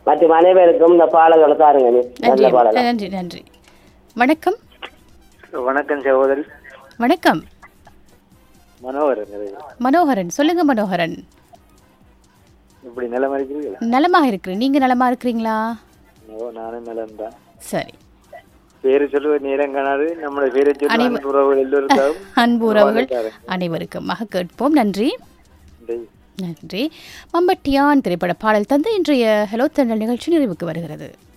மற்றும் அனைவருக்கும் இந்த பாடல்களை தாருங்க நீ நல்ல நன்றி பாடலாம் நன்றி நன்றி வணக்கம் வணக்கம் சகோதரி வணக்கம் மனோகரன் மனோகரன் சொல்லுங்க மனோகரன் இப்படி நிலைமை இருக்கிறீங்களா நலமாக இருக்கிறேன் நீங்க நலமா இருக்கிறீங்களா ஓ நானும் நிலம் தான் சரி பேரு சொல்லுவ நேரம் காணாது நம்மளோட பேரை சொல்லி அனைவ- அன்பு உறவுகள் எல்லோருக்காகவும் அன்பு உறவுகள் வாழ்த்துக்கள். அனைவருக்குமாக கேட்போம் நன்றி நன்றி. நன்றி மம்பட்டியான் திரைப்பட பாடல் தந்து இன்றைய ஹலோ தண்டல் நிகழ்ச்சி நிறைவுக்கு வருகிறது